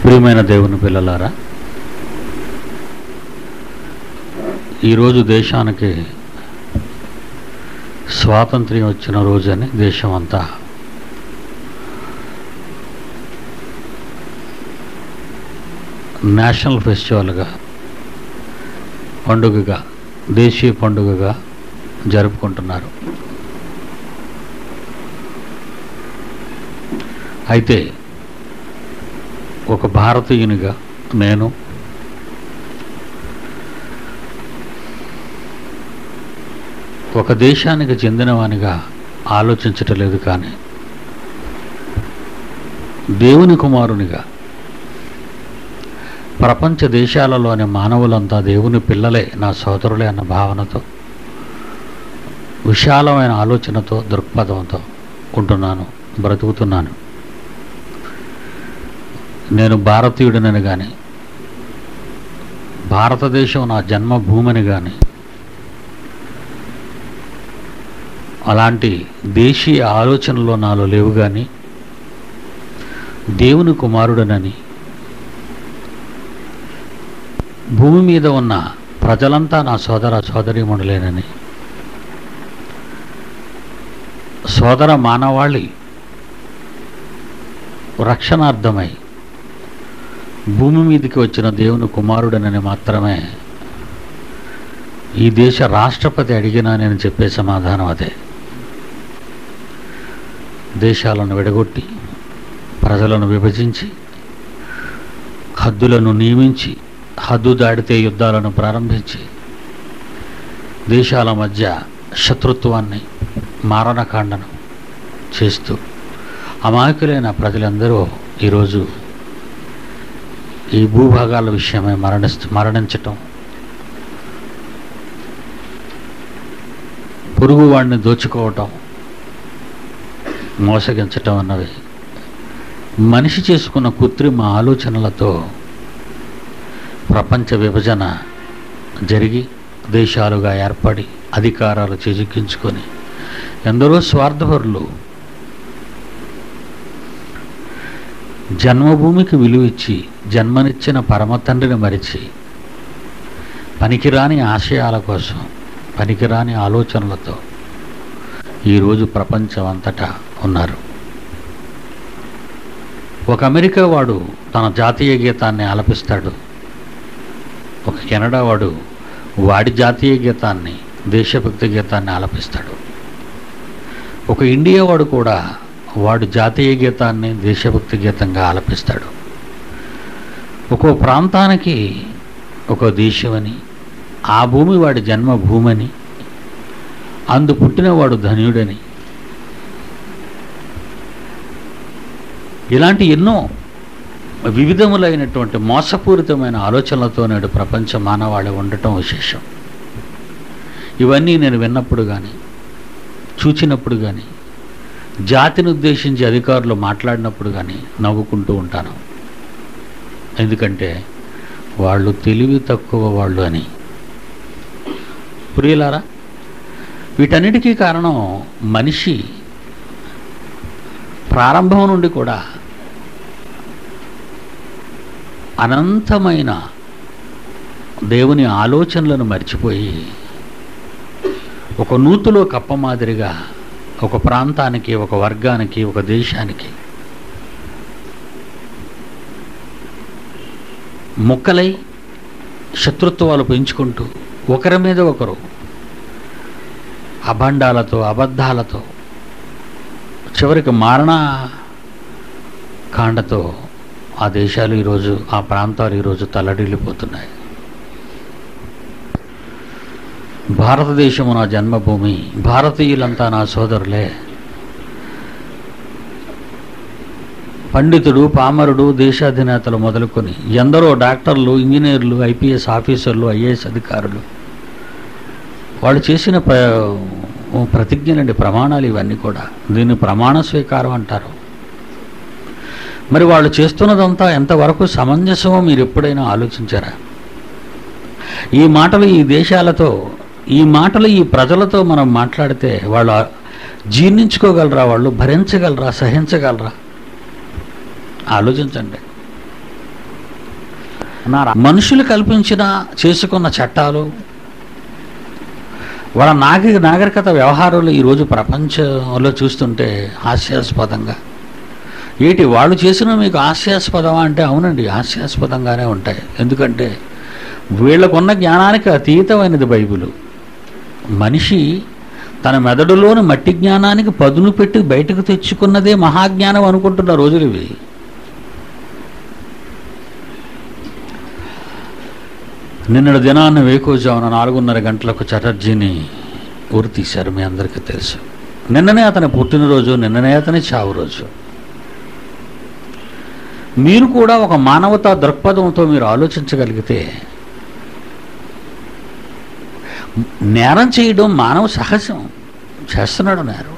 ప్రియమైన దేవుని పిల్లలారా ఈరోజు దేశానికి స్వాతంత్ర్యం వచ్చిన రోజని దేశం అంతా నేషనల్ ఫెస్టివల్గా పండుగగా దేశీయ పండుగగా జరుపుకుంటున్నారు అయితే ఒక భారతీయునిగా నేను ఒక దేశానికి చెందినవానిగా ఆలోచించటలేదు కానీ దేవుని కుమారునిగా ప్రపంచ దేశాలలోని మానవులంతా దేవుని పిల్లలే నా సోదరులే అన్న భావనతో విశాలమైన ఆలోచనతో దృక్పథంతో ఉంటున్నాను బ్రతుకుతున్నాను నేను భారతీయుడినని కానీ భారతదేశం నా జన్మభూమిని కానీ అలాంటి దేశీయ ఆలోచనలు నాలో లేవు కానీ దేవుని కుమారుడనని భూమి మీద ఉన్న ప్రజలంతా నా సోదర సోదరీమణులేనని సోదర మానవాళి రక్షణార్థమై భూమి మీదకి వచ్చిన దేవుని కుమారుడనని మాత్రమే ఈ దేశ రాష్ట్రపతి అడిగినా నేను చెప్పే సమాధానం అదే దేశాలను విడగొట్టి ప్రజలను విభజించి హద్దులను నియమించి హద్దు దాడితే యుద్ధాలను ప్రారంభించి దేశాల మధ్య శత్రుత్వాన్ని మారణకాండను చేస్తూ అమాయకులైన ప్రజలందరూ ఈరోజు ఈ భూభాగాల విషయమై మరణిస్తూ మరణించటం పొరుగువాడిని దోచుకోవటం మోసగించటం అన్నవి మనిషి చేసుకున్న కృత్రిమ ఆలోచనలతో ప్రపంచ విభజన జరిగి దేశాలుగా ఏర్పడి అధికారాలు చేజిక్కించుకొని ఎందరో స్వార్థపరులు జన్మభూమికి విలువ ఇచ్చి జన్మనిచ్చిన పరమ తండ్రిని మరిచి పనికిరాని ఆశయాల కోసం పనికిరాని ఆలోచనలతో ఈరోజు ప్రపంచం అంతటా ఉన్నారు ఒక అమెరికా వాడు తన జాతీయ గీతాన్ని ఆలపిస్తాడు ఒక కెనడా వాడు వాడి జాతీయ గీతాన్ని దేశభక్తి గీతాన్ని ఆలపిస్తాడు ఒక ఇండియా వాడు కూడా వాడు జాతీయ గీతాన్ని దేశభక్తి గీతంగా ఆలపిస్తాడు ఒక్కో ప్రాంతానికి ఒక దేశమని ఆ భూమి వాడి జన్మభూమని అందు పుట్టినవాడు ధన్యుడని ఇలాంటి ఎన్నో వివిధములైనటువంటి మోసపూరితమైన ఆలోచనలతో నేడు ప్రపంచ మానవాళి ఉండటం విశేషం ఇవన్నీ నేను విన్నప్పుడు కానీ చూచినప్పుడు కానీ జాతిని ఉద్దేశించి అధికారులు మాట్లాడినప్పుడు కానీ నవ్వుకుంటూ ఉంటాను ఎందుకంటే వాళ్ళు తెలివి తక్కువ వాళ్ళు అని ప్రియులారా వీటన్నిటికీ కారణం మనిషి ప్రారంభం నుండి కూడా అనంతమైన దేవుని ఆలోచనలను మర్చిపోయి ఒక నూతులో కప్ప మాదిరిగా ఒక ప్రాంతానికి ఒక వర్గానికి ఒక దేశానికి ముక్కలై శత్రుత్వాలు పెంచుకుంటూ ఒకరి మీద ఒకరు అభండాలతో అబద్ధాలతో చివరికి మారణ కాండతో ఆ దేశాలు ఈరోజు ఆ ప్రాంతాలు ఈరోజు తల్లడిల్లిపోతున్నాయి భారతదేశము నా జన్మభూమి భారతీయులంతా నా సోదరులే పండితుడు పామరుడు దేశాధినేతలు మొదలుకొని ఎందరో డాక్టర్లు ఇంజనీర్లు ఐపీఎస్ ఆఫీసర్లు ఐఏఎస్ అధికారులు వాళ్ళు చేసిన ప్ర ప్రతిజ్ఞలండి ప్రమాణాలు ఇవన్నీ కూడా దీన్ని ప్రమాణ స్వీకారం అంటారు మరి వాళ్ళు చేస్తున్నదంతా ఎంతవరకు సమంజసమో మీరు ఎప్పుడైనా ఆలోచించారా ఈ మాటలు ఈ దేశాలతో ఈ మాటలు ఈ ప్రజలతో మనం మాట్లాడితే వాళ్ళు జీర్ణించుకోగలరా వాళ్ళు భరించగలరా సహించగలరా ఆలోచించండి నా రా- మనుషులు కల్పించిన చేసుకున్న చట్టాలు వాళ్ళ నాగరిక నాగరికత వ్యవహారాలు ఈరోజు ప్రపంచంలో చూస్తుంటే హాస్యాస్పదంగా ఏటి వాళ్ళు చేసిన మీకు హాస్యాస్పదమా అంటే అవునండి హాస్యాస్పదంగానే ఉంటాయి ఎందుకంటే వీళ్ళకున్న జ్ఞానానికి అతీతమైనది బైబిల్ మనిషి తన మెదడులోని మట్టి జ్ఞానానికి పదును పెట్టి బయటకు తెచ్చుకున్నదే మహాజ్ఞానం అనుకుంటున్న రోజులు ఇవి నిన్నటి దినాన్ని వేకోజామున నాలుగున్నర గంటలకు చటర్జీని ఊరి తీశారు మీ అందరికీ తెలుసు నిన్ననే అతని పుట్టినరోజు నిన్ననే అతని చావు రోజు మీరు కూడా ఒక మానవతా దృక్పథంతో మీరు ఆలోచించగలిగితే నేరం చేయడం మానవ సహజం చేస్తున్నాడు నేరం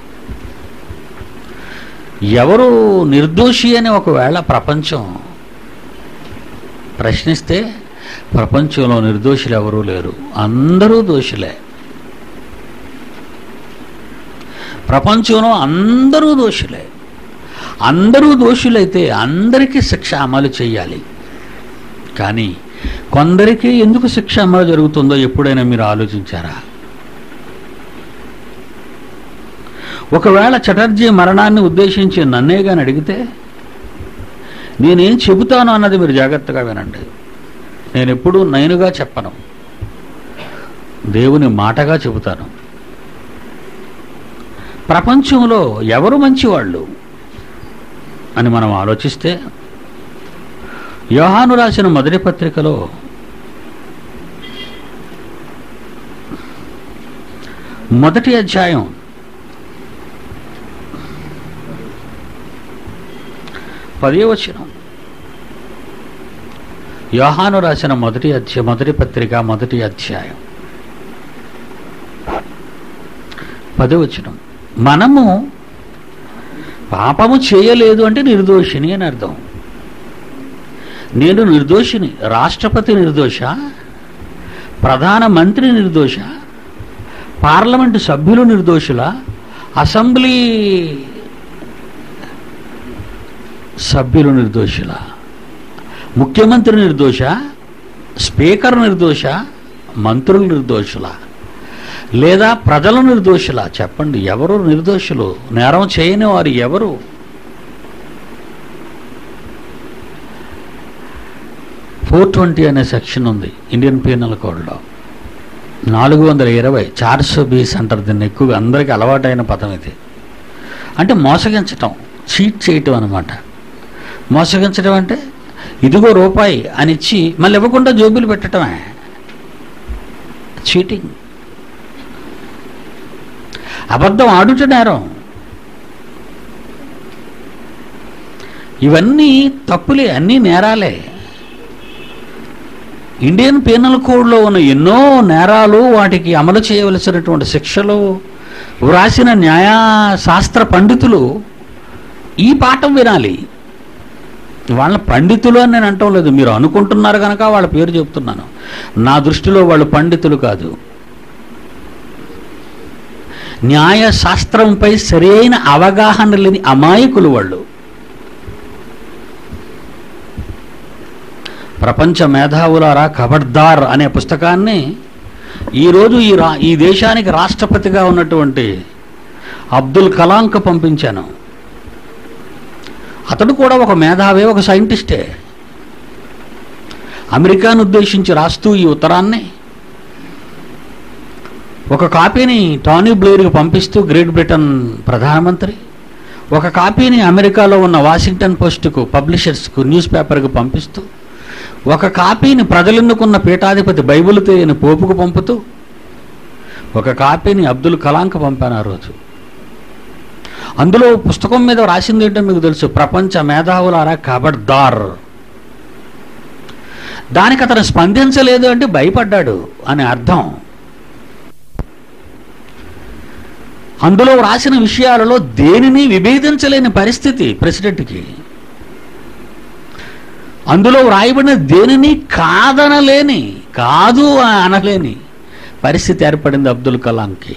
ఎవరు నిర్దోషి అని ఒకవేళ ప్రపంచం ప్రశ్నిస్తే ప్రపంచంలో నిర్దోషులు ఎవరూ లేరు అందరూ దోషులే ప్రపంచంలో అందరూ దోషులే అందరూ దోషులైతే అందరికీ శిక్ష అమలు చేయాలి కానీ కొందరికి ఎందుకు శిక్ష అమలు జరుగుతుందో ఎప్పుడైనా మీరు ఆలోచించారా ఒకవేళ చటర్జీ మరణాన్ని ఉద్దేశించి నన్నే కానీ అడిగితే నేనేం చెబుతాను అన్నది మీరు జాగ్రత్తగా వినండి నేను ఎప్పుడూ నేనుగా చెప్పను దేవుని మాటగా చెబుతాను ప్రపంచంలో ఎవరు మంచివాళ్ళు అని మనం ఆలోచిస్తే యోహాను రాసిన మొదటి పత్రికలో మొదటి అధ్యాయం పదే వచనం యోహాను రాసిన మొదటి అధ్యాయ మొదటి పత్రిక మొదటి అధ్యాయం పదవచనం మనము పాపము చేయలేదు అంటే నిర్దోషిని అని అర్థం నేను నిర్దోషిని రాష్ట్రపతి నిర్దోష ప్రధానమంత్రి నిర్దోష పార్లమెంటు సభ్యులు నిర్దోషుల అసెంబ్లీ సభ్యులు నిర్దోషుల ముఖ్యమంత్రి నిర్దోష స్పీకర్ నిర్దోష మంత్రులు నిర్దోషుల లేదా ప్రజలు నిర్దోషుల చెప్పండి ఎవరు నిర్దోషులు నేరం చేయని వారు ఎవరు ఫోర్ ట్వంటీ అనే సెక్షన్ ఉంది ఇండియన్ పీనల్ కోడ్లో నాలుగు వందల ఇరవై చార్స్ బీస్ అంటారు దీన్ని ఎక్కువగా అందరికీ అలవాటైన పదం ఇది అంటే మోసగించటం చీట్ చేయటం అనమాట మోసగించడం అంటే ఇదిగో రూపాయి అని ఇచ్చి మళ్ళీ ఇవ్వకుండా జోబులు పెట్టడమే చీటింగ్ అబద్ధం ఆడుట నేరం ఇవన్నీ తప్పులే అన్నీ నేరాలే ఇండియన్ పీనల్ కోడ్లో ఉన్న ఎన్నో నేరాలు వాటికి అమలు చేయవలసినటువంటి శిక్షలు వ్రాసిన న్యాయ శాస్త్ర పండితులు ఈ పాఠం వినాలి వాళ్ళ పండితులు అని నేను అంటం లేదు మీరు అనుకుంటున్నారు కనుక వాళ్ళ పేరు చెప్తున్నాను నా దృష్టిలో వాళ్ళు పండితులు కాదు న్యాయ శాస్త్రంపై సరైన అవగాహన లేని అమాయకులు వాళ్ళు ప్రపంచ మేధావులారా ఖబర్దార్ అనే పుస్తకాన్ని ఈరోజు ఈ రా ఈ దేశానికి రాష్ట్రపతిగా ఉన్నటువంటి అబ్దుల్ కలాంకు పంపించాను అతడు కూడా ఒక మేధావే ఒక సైంటిస్టే అమెరికాను ఉద్దేశించి రాస్తూ ఈ ఉత్తరాన్ని ఒక కాపీని టానీ బ్లేర్కి పంపిస్తూ గ్రేట్ బ్రిటన్ ప్రధానమంత్రి ఒక కాపీని అమెరికాలో ఉన్న వాషింగ్టన్ పోస్టుకు పబ్లిషర్స్కు న్యూస్ పేపర్కు పంపిస్తూ ఒక కాపీని ప్రజలెన్నుకున్న పీఠాధిపతి బైబిల్ తెలియని పోపుకు పంపుతూ ఒక కాపీని అబ్దుల్ కలాంకు పంపాను ఆ రోజు అందులో పుస్తకం మీద రాసింది ఏంటో మీకు తెలుసు ప్రపంచ మేధావులారా కబడ్దార్ దానికి అతను స్పందించలేదు అంటే భయపడ్డాడు అని అర్థం అందులో రాసిన విషయాలలో దేనిని విభేదించలేని పరిస్థితి ప్రెసిడెంట్కి అందులో వ్రాయబడిన దేనిని కాదనలేని కాదు అనలేని పరిస్థితి ఏర్పడింది అబ్దుల్ కలాంకి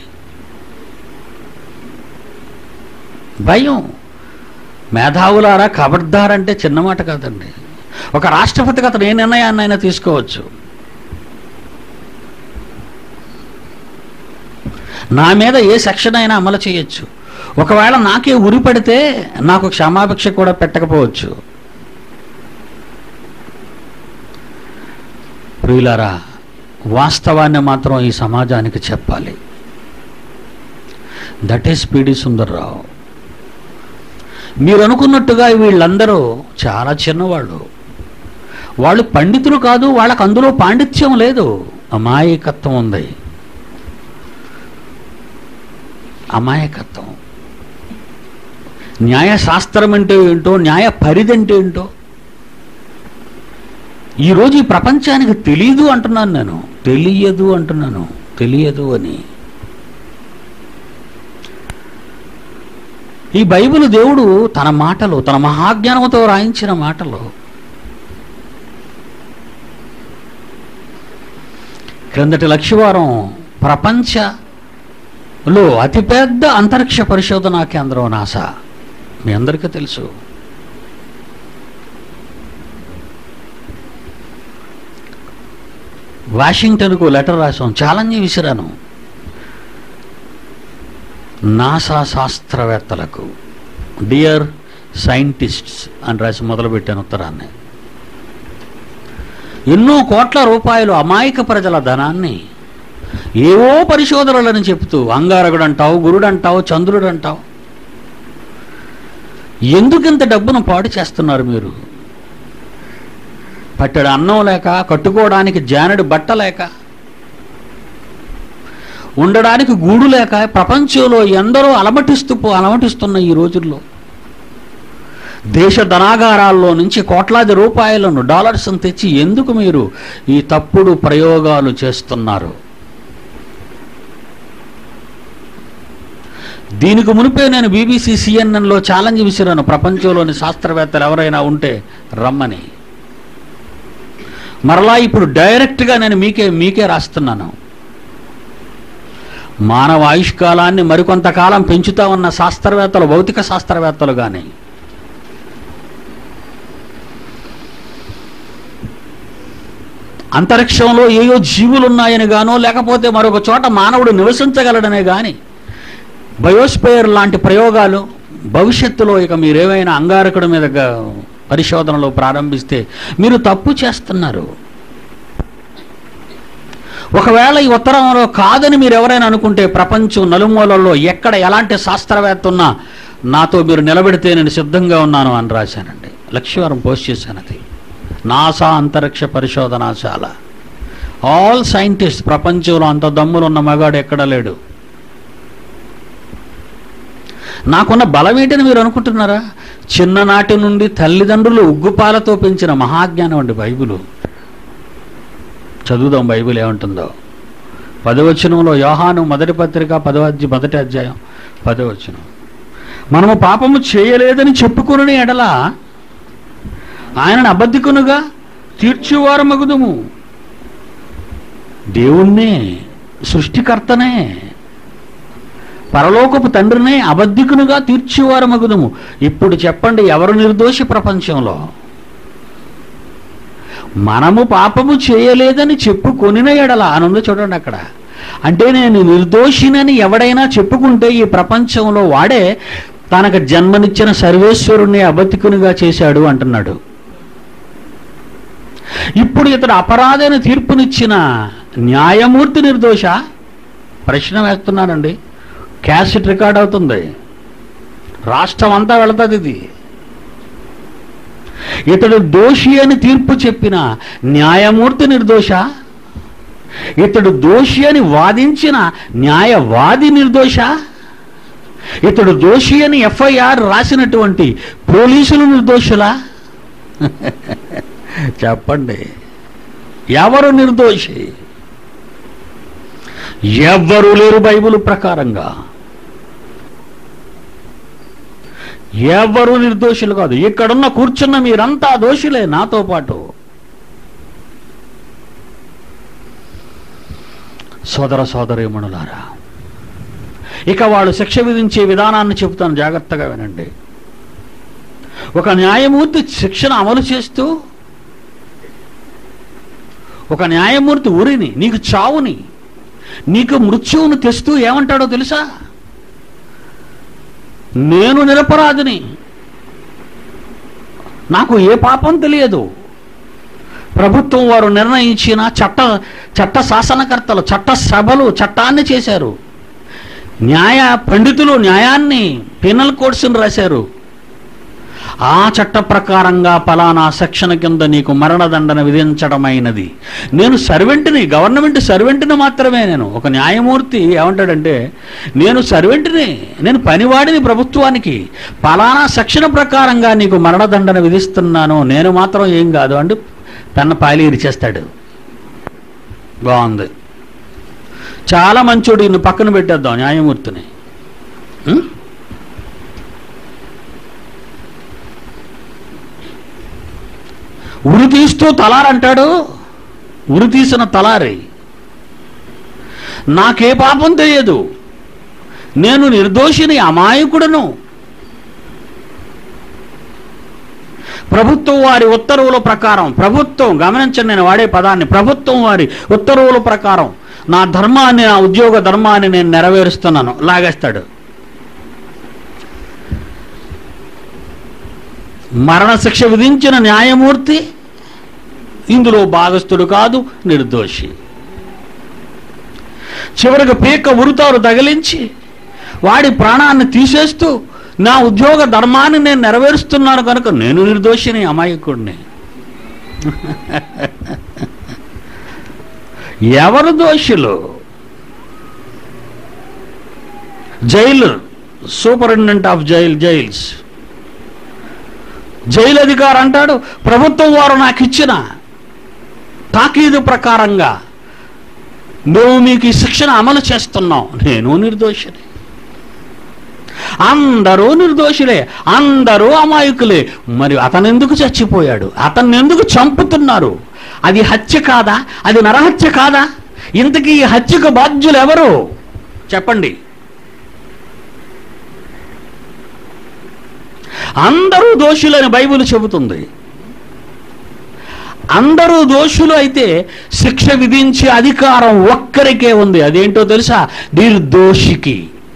భయం మేధావులారా కబడ్దార్ అంటే చిన్న మాట కాదండి ఒక రాష్ట్రపతికి అతను ఏ నిర్ణయాన్ని అయినా తీసుకోవచ్చు నా మీద ఏ సెక్షన్ అయినా అమలు చేయొచ్చు ఒకవేళ నాకే ఉరి పడితే నాకు క్షమాభిక్ష కూడా పెట్టకపోవచ్చు ప్రియులారా వాస్తవాన్ని మాత్రం ఈ సమాజానికి చెప్పాలి దట్ ఈస్ పిడి సుందర్రావు మీరు అనుకున్నట్టుగా వీళ్ళందరూ చాలా చిన్నవాళ్ళు వాళ్ళు పండితులు కాదు వాళ్ళకు అందులో పాండిత్యం లేదు అమాయకత్వం ఉంది అమాయకత్వం న్యాయశాస్త్రం అంటే ఏంటో న్యాయ పరిధి అంటే ఏంటో ఈరోజు ఈ ప్రపంచానికి తెలియదు అంటున్నాను నేను తెలియదు అంటున్నాను తెలియదు అని ఈ బైబిల్ దేవుడు తన మాటలు తన మహాజ్ఞానంతో రాయించిన మాటలు క్రిందటి లక్షవారం ప్రపంచలో అతిపెద్ద అంతరిక్ష పరిశోధనా కేంద్రం నాసా మీ అందరికీ తెలుసు వాషింగ్టన్కు లెటర్ రాసాం ఛాలెంజ్ విసిరాను నాసా శాస్త్రవేత్తలకు డియర్ సైంటిస్ట్స్ అని రాసి మొదలుపెట్టాను ఉత్తరాన్ని ఎన్నో కోట్ల రూపాయలు అమాయక ప్రజల ధనాన్ని ఏవో పరిశోధనలని చెప్తూ అంగారకుడు అంటావు గురుడు అంటావు చంద్రుడు అంటావు ఎందుకింత డబ్బును పాడు చేస్తున్నారు మీరు పట్టెడు అన్నం లేక కట్టుకోవడానికి జానడి బట్ట లేక ఉండడానికి గూడు లేక ప్రపంచంలో ఎందరో అలమటిస్తూ పో- అలమటిస్తున్న ఈ రోజుల్లో దేశ ధనాగారాల్లో నుంచి కోట్లాది రూపాయలను డాలర్స్ను తెచ్చి ఎందుకు మీరు ఈ తప్పుడు ప్రయోగాలు చేస్తున్నారు దీనికి మునిపే నేను బీబీసీ సిఎన్ఎన్లో ఛాలెంజ్ విసిరాను ప్రపంచంలోని శాస్త్రవేత్తలు ఎవరైనా ఉంటే రమ్మని మరలా ఇప్పుడు డైరెక్ట్గా నేను మీకే మీకే రాస్తున్నాను మానవ ఆయుష్కాలాన్ని మరికొంతకాలం పెంచుతా ఉన్న శాస్త్రవేత్తలు భౌతిక శాస్త్రవేత్తలు కానీ అంతరిక్షంలో ఏయో జీవులు ఉన్నాయని గానో లేకపోతే మరొక చోట మానవుడు నివసించగలడనే గాని బయోస్పేర్ లాంటి ప్రయోగాలు భవిష్యత్తులో ఇక మీరేమైనా అంగారకుడి మీద గ- పరిశోధనలు ప్రారంభిస్తే మీరు తప్పు చేస్తున్నారు ఒకవేళ ఈ ఉత్తరంలో కాదని మీరు ఎవరైనా అనుకుంటే ప్రపంచం నలుమూలల్లో ఎక్కడ ఎలాంటి శాస్త్రవేత్త ఉన్నా నాతో మీరు నిలబెడితే నేను సిద్ధంగా ఉన్నాను అని రాశానండి లక్ష్యవారం పోస్ట్ చేశాను అది నాసా అంతరిక్ష పరిశోధనాశాల ఆల్ సైంటిస్ట్ ప్రపంచంలో అంత దమ్ములున్న మగాడు ఎక్కడ లేడు నాకున్న బలం ఏంటని మీరు అనుకుంటున్నారా చిన్ననాటి నుండి తల్లిదండ్రులు ఉగ్గుపాలతో పెంచిన మహాజ్ఞానం అండి బైబిలు చదువుదాం బైబిల్ ఏమంటుందో పదవచనంలో యోహాను మొదటి పత్రిక పదవ అధ్య- మొదటి అధ్యాయం పదవచనం మనము పాపము చేయలేదని చెప్పుకుని ఎడల ఆయనను అబద్ధికునుగా తీర్చువారు మగుదుము దేవుణ్ణే సృష్టికర్తనే పరలోకపు తండ్రినే అబద్ధికునుగా తీర్చేవారు మగుదుము ఇప్పుడు చెప్పండి ఎవరు నిర్దోషి ప్రపంచంలో మనము పాపము చేయలేదని చెప్పుకొనిన ఎడల అని ఉంది చూడండి అక్కడ అంటే నేను నిర్దోషినని ఎవడైనా చెప్పుకుంటే ఈ ప్రపంచంలో వాడే తనకు జన్మనిచ్చిన సర్వేశ్వరుణ్ణి అబద్ధికునిగా చేశాడు అంటున్నాడు ఇప్పుడు ఇతడు అపరాధైన తీర్పునిచ్చిన న్యాయమూర్తి నిర్దోష ప్రశ్న వేస్తున్నానండి క్యాసెట్ రికార్డ్ అవుతుంది రాష్ట్రం అంతా వెళుతుంది ఇది ఇతడు దోషి అని తీర్పు చెప్పిన న్యాయమూర్తి నిర్దోష ఇతడు దోషి అని వాదించిన న్యాయవాది నిర్దోష ఇతడు దోషి అని ఎఫ్ఐఆర్ రాసినటువంటి పోలీసులు నిర్దోషులా చెప్పండి ఎవరు నిర్దోషి ఎవ్వరూ లేరు బైబిల్ ప్రకారంగా ఎవ్వరూ నిర్దోషులు కాదు ఇక్కడున్న కూర్చున్న మీరంతా దోషులే నాతో పాటు సోదర సోదరీమణులారా ఇక వాళ్ళు శిక్ష విధించే విధానాన్ని చెబుతాను జాగ్రత్తగా వినండి ఒక న్యాయమూర్తి శిక్షను అమలు చేస్తూ ఒక న్యాయమూర్తి ఉరిని నీకు చావుని నీకు మృత్యువును తెస్తూ ఏమంటాడో తెలుసా నేను నిరపరాధిని నాకు ఏ పాపం తెలియదు ప్రభుత్వం వారు నిర్ణయించిన చట్ట చట్ట శాసనకర్తలు చట్ట సభలు చట్టాన్ని చేశారు న్యాయ పండితులు న్యాయాన్ని పీనల్ కోడ్స్ని రాశారు ఆ చట్ట ప్రకారంగా పలానా సెక్షన్ కింద నీకు మరణదండన విధించడమైనది నేను సర్వెంట్ని గవర్నమెంట్ సర్వెంట్ని మాత్రమే నేను ఒక న్యాయమూర్తి ఏమంటాడంటే నేను సర్వెంట్ని నేను పనివాడిని ప్రభుత్వానికి పలానా సెక్షన్ ప్రకారంగా నీకు మరణదండన విధిస్తున్నాను నేను మాత్రం ఏం కాదు అంటే పెన్న పాలి ఇరిచేస్తాడు బాగుంది చాలా మంచోడు ఇన్ని పక్కన పెట్టేద్దాం న్యాయమూర్తిని ఉం? ఉరి తీస్తూ తలారంటాడు ఉరి తీసిన తలారి నాకే పాపం తెలియదు నేను నిర్దోషిని అమాయకుడను ప్రభుత్వం వారి ఉత్తర్వుల ప్రకారం ప్రభుత్వం గమనించండి నేను వాడే పదాన్ని ప్రభుత్వం వారి ఉత్తర్వుల ప్రకారం నా ధర్మాన్ని నా ఉద్యోగ ధర్మాన్ని నేను నెరవేరుస్తున్నాను లాగేస్తాడు మరణశిక్ష విధించిన న్యాయమూర్తి ఇందులో భాగస్థుడు కాదు నిర్దోషి చివరికి పీక ఉరుతారు తగిలించి వాడి ప్రాణాన్ని తీసేస్తూ నా ఉద్యోగ ధర్మాన్ని నేను నెరవేరుస్తున్నాను కనుక నేను నిర్దోషిని అమాయకుడిని ఎవరు దోషులు jail superintendent of jail jails jail అధికారి అంటాడు ప్రభుత్వం వారు నాకు ఇచ్చిన తాకీదు ప్రకారంగా నువ్వు మీకు ఈ శిక్షణ అమలు చేస్తున్నావు నేను నిర్దోషిని అందరూ నిర్దోషులే అందరూ అమాయకులే మరి అతను ఎందుకు చచ్చిపోయాడు అతన్ని ఎందుకు చంపుతున్నారు అది హత్య కాదా అది నరహత్య కాదా ఇంతకీ ఈ హత్యకు బాధ్యులు ఎవరు చెప్పండి అందరూ దోషులని బైబిల్ చెబుతుంది అందరూ దోషులు అయితే శిక్ష విధించే అధికారం ఒక్కరికే ఉంది అదేంటో తెలుసా నిర్దోషికి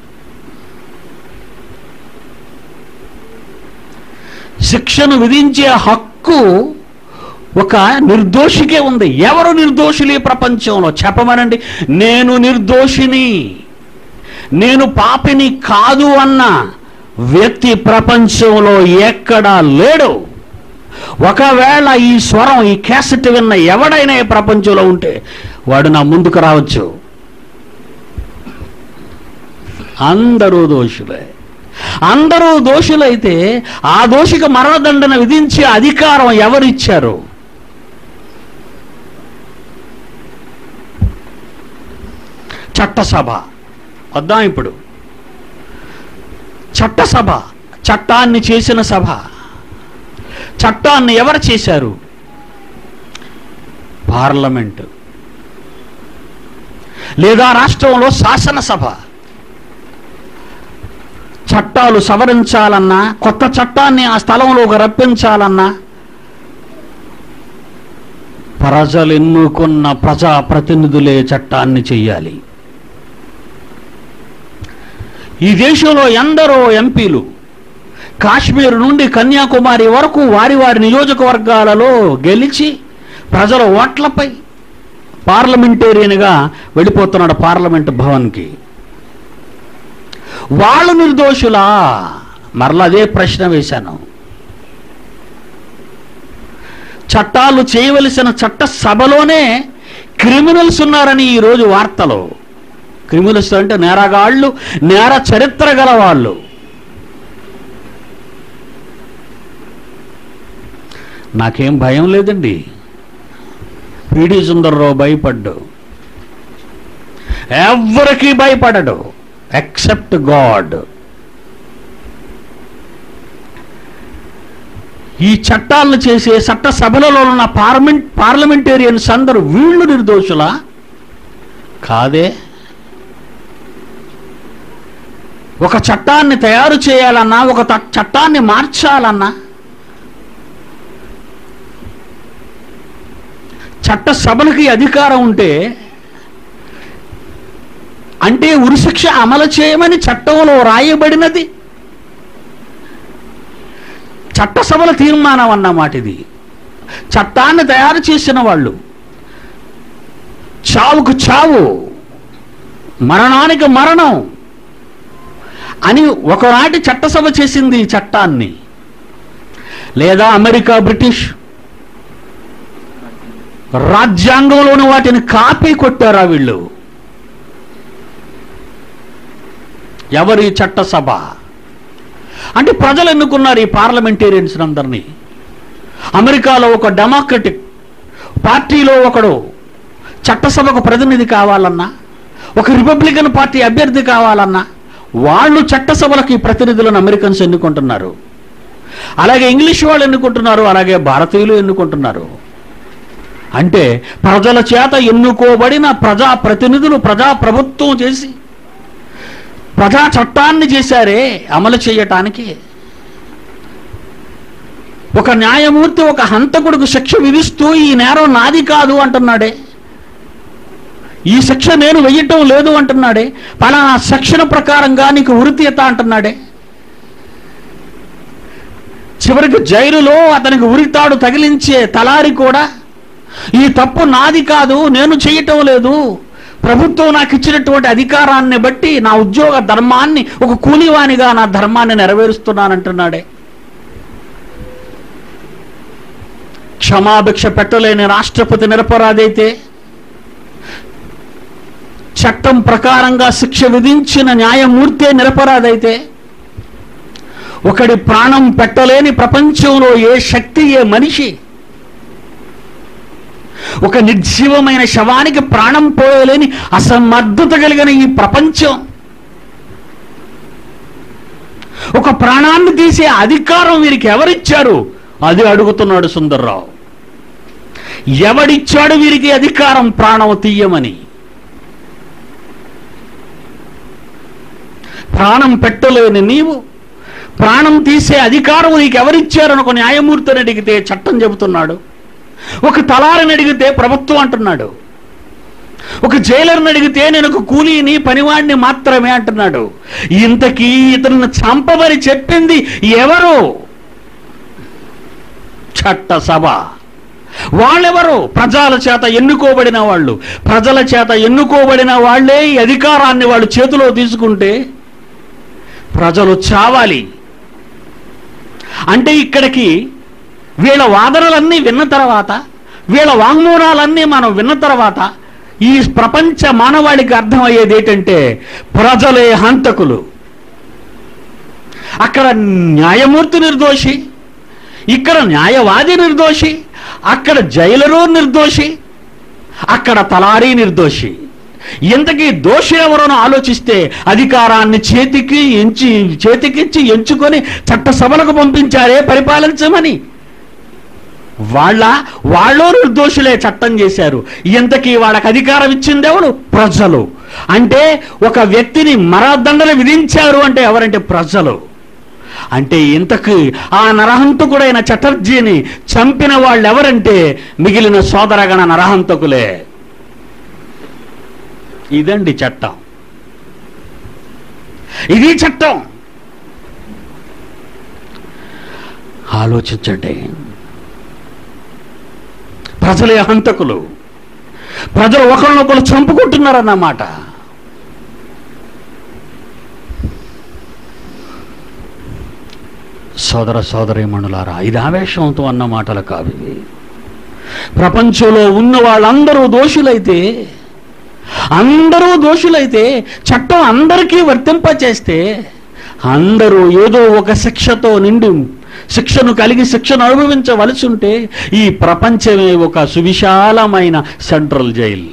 శిక్షను విధించే హక్కు ఒక నిర్దోషికే ఉంది ఎవరు నిర్దోషులు ఈ ప్రపంచంలో చెప్పమనండి నేను నిర్దోషిని నేను పాపిని కాదు అన్న వ్యక్తి ప్రపంచంలో ఎక్కడా లేడు ఒకవేళ ఈ స్వరం ఈ క్యాసెట్ విన్న ఎవడైనా ఈ ప్రపంచంలో ఉంటే వాడు నా ముందుకు రావచ్చు అందరూ దోషులే అందరూ దోషులైతే ఆ దోషికి మరణదండన విధించే అధికారం ఎవరిచ్చారు చట్టసభ వద్దాం ఇప్పుడు చట్టసభ చట్టాన్ని చేసిన సభ చట్టాన్ని ఎవరు చేశారు పార్లమెంటు లేదా రాష్ట్రంలో శాసనసభ చట్టాలు సవరించాలన్నా కొత్త చట్టాన్ని ఆ స్థలంలోకి రప్పించాలన్నా ప్రజలు ఎన్నుకున్న ప్రజా ప్రతినిధులే చట్టాన్ని చెయ్యాలి ఈ దేశంలో ఎందరో ఎంపీలు కాశ్మీర్ నుండి కన్యాకుమారి వరకు వారి వారి నియోజకవర్గాలలో గెలిచి ప్రజల ఓట్లపై పార్లమెంటేరియన్గా వెళ్ళిపోతున్నాడు పార్లమెంట్ భవన్కి వాళ్ళు నిర్దోషులా మరలా అదే ప్రశ్న వేశాను చట్టాలు చేయవలసిన చట్ట సభలోనే క్రిమినల్స్ ఉన్నారని ఈరోజు వార్తలు క్రిమినల్స్ అంటే నేరగాళ్ళు నేర చరిత్ర గల వాళ్ళు నాకేం భయం లేదండి పిడి సుందర్రావు భయపడ్డు ఎవరికి భయపడడు ఎక్సెప్ట్ గాడ్ ఈ చట్టాలను చేసే చట్ట సభలలో ఉన్న పార్లమెంట్ పార్లమెంటేరియన్స్ అందరూ వీళ్ళు నిర్దోషులా కాదే ఒక చట్టాన్ని తయారు చేయాలన్నా ఒక త- చట్టాన్ని మార్చాలన్నా చట్ట సభలకి అధికారం ఉంటే అంటే ఉరిశిక్ష అమలు చేయమని చట్టంలో రాయబడినది చట్టసభల తీర్మానం అన్నమాట ఇది చట్టాన్ని తయారు చేసిన వాళ్ళు చావుకు చావు మరణానికి మరణం అని ఒకనాటి చట్టసభ చేసింది ఈ చట్టాన్ని లేదా అమెరికా బ్రిటిష్ రాజ్యాంగంలోని వాటిని కాపీ కొట్టారా వీళ్ళు ఎవరి చట్టసభ అంటే ప్రజలు ఎన్నుకున్నారు ఈ పార్లమెంటేరియన్స్ అందరినీ అమెరికాలో ఒక డెమోక్రటిక్ పార్టీలో ఒకడు చట్టసభకు ప్రతినిధి కావాలన్నా ఒక రిపబ్లికన్ పార్టీ అభ్యర్థి కావాలన్నా వాళ్ళు చట్టసభలకి ప్రతినిధులను అమెరికన్స్ ఎన్నుకుంటున్నారు అలాగే ఇంగ్లీష్ వాళ్ళు ఎన్నుకుంటున్నారు అలాగే భారతీయులు ఎన్నుకుంటున్నారు అంటే ప్రజల చేత ఎన్నుకోబడిన ప్రజా ప్రతినిధులు ప్రజా ప్రభుత్వం చేసి ప్రజా చట్టాన్ని చేశారే అమలు చేయటానికి ఒక న్యాయమూర్తి ఒక హంతకుడికి శిక్ష విధిస్తూ ఈ నేరం నాది కాదు అంటున్నాడే ఈ శిక్ష నేను వెయ్యటం లేదు అంటున్నాడే పలానా శిక్షణ ప్రకారంగా నీకు ఉరితీత అంటున్నాడే చివరికి జైలులో అతనికి ఉరితాడు తగిలించే తలారి కూడా ఈ తప్పు నాది కాదు నేను చేయటం లేదు ప్రభుత్వం నాకు ఇచ్చినటువంటి అధికారాన్ని బట్టి నా ఉద్యోగ ధర్మాన్ని ఒక కూలివానిగా నా ధర్మాన్ని నెరవేరుస్తున్నానంటున్నాడే క్షమాభిక్ష పెట్టలేని రాష్ట్రపతి నిరపరాధైతే చట్టం ప్రకారంగా శిక్ష విధించిన న్యాయమూర్తే నిరపరాధైతే ఒకడి ప్రాణం పెట్టలేని ప్రపంచంలో ఏ శక్తి ఏ మనిషి ఒక నిర్జీవమైన శవానికి ప్రాణం పోయలేని అసమర్థత కలిగిన ఈ ప్రపంచం ఒక ప్రాణాన్ని తీసే అధికారం వీరికి ఎవరిచ్చారు అది అడుగుతున్నాడు సుందర్రావు ఎవడిచ్చాడు వీరికి అధికారం ప్రాణం తీయమని ప్రాణం పెట్టలేని నీవు ప్రాణం తీసే అధికారం నీకు ఎవరిచ్చారని ఒక న్యాయమూర్తిని అడిగితే చట్టం చెబుతున్నాడు ఒక తలారిని అడిగితే ప్రభుత్వం అంటున్నాడు ఒక జైలర్ని అడిగితే నేను ఒక కూలీని పనివాడిని మాత్రమే అంటున్నాడు ఇంతకీ ఇతను చంపమని చెప్పింది ఎవరు చట్టసభ వాళ్ళెవరు ప్రజల చేత ఎన్నుకోబడిన వాళ్ళు ప్రజల చేత ఎన్నుకోబడిన వాళ్ళే ఈ అధికారాన్ని వాళ్ళు చేతిలో తీసుకుంటే ప్రజలు చావాలి అంటే ఇక్కడికి వీళ్ళ వాదనలన్నీ విన్న తర్వాత వీళ్ళ వాంగ్మూలాలన్నీ మనం విన్న తర్వాత ఈ ప్రపంచ మానవాళికి అర్థమయ్యేది ఏంటంటే ప్రజలే హంతకులు అక్కడ న్యాయమూర్తి నిర్దోషి ఇక్కడ న్యాయవాది నిర్దోషి అక్కడ జైలరు నిర్దోషి అక్కడ తలారీ నిర్దోషి ఇంతకీ దోషి ఎవరోనో ఆలోచిస్తే అధికారాన్ని చేతికి ఎంచి చేతికిచ్చి ఎంచుకొని చట్టసభలకు పంపించారే పరిపాలించమని వాళ్ళ వాళ్ళు నిర్దోషులే చట్టం చేశారు ఇంతకీ వాళ్ళకి అధికారం ఇచ్చింది ఎవరు ప్రజలు అంటే ఒక వ్యక్తిని మరదండలు విధించారు అంటే ఎవరంటే ప్రజలు అంటే ఇంతకు ఆ నరహంతకుడైన చటర్జీని చంపిన వాళ్ళు ఎవరంటే మిగిలిన సోదరగణ నరహంతకులే ఇదండి చట్టం ఇది చట్టం ఆలోచించండి ప్రజలే హంతకులు ప్రజలు ఒకరినొకరు చంపుకుంటున్నారన్నమాట సోదర సోదరీమణులారా ఇది ఆవేశంతో అన్న మాటలు కావు ఇవి ప్రపంచంలో ఉన్న వాళ్ళందరూ దోషులైతే అందరూ దోషులైతే చట్టం అందరికీ వర్తింపచేస్తే అందరూ ఏదో ఒక శిక్షతో నిండి శిక్షను కలిగి శిక్షను అనుభవించవలసి ఉంటే ఈ ప్రపంచమే ఒక సువిశాలమైన సెంట్రల్ జైల్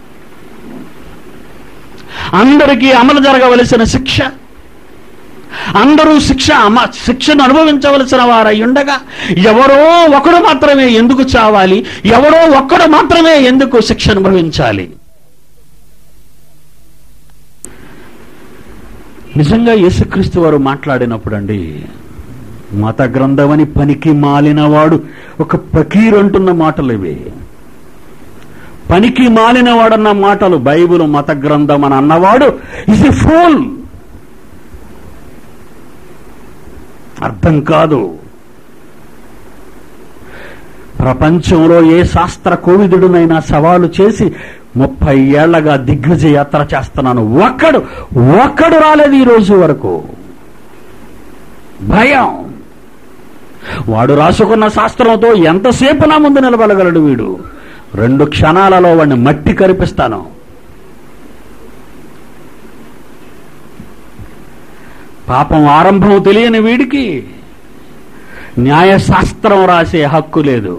అందరికీ అమలు జరగవలసిన శిక్ష అందరూ శిక్ష అమ శిక్షను అనుభవించవలసిన వారై ఉండగా ఎవరో ఒకడు మాత్రమే ఎందుకు చావాలి ఎవరో ఒక్కడు మాత్రమే ఎందుకు శిక్ష అనుభవించాలి నిజంగా యేసుక్రీస్తు వారు మాట్లాడినప్పుడు అండి మత గ్రంథమని పనికి మాలినవాడు ఒక పకీర్ అంటున్న మాటలు ఇవి పనికి మాలిన వాడన్న మాటలు బైబిల్ మత గ్రంథం అని అన్నవాడు ఇస్ ఎ ఫూల్ అర్థం కాదు ప్రపంచంలో ఏ శాస్త్ర కోవిదుడునైనా సవాలు చేసి ముప్పై ఏళ్లగా దిగ్విజయ యాత్ర చేస్తున్నాను ఒక్కడు ఒక్కడు రాలేదు ఈ రోజు వరకు భయం వాడు రాసుకున్న శాస్త్రంతో ఎంతసేపు నా ముందు నిలబడగలడు వీడు రెండు క్షణాలలో వాడిని మట్టి కరిపిస్తాను పాపం ఆరంభం తెలియని వీడికి న్యాయశాస్త్రం రాసే హక్కు లేదు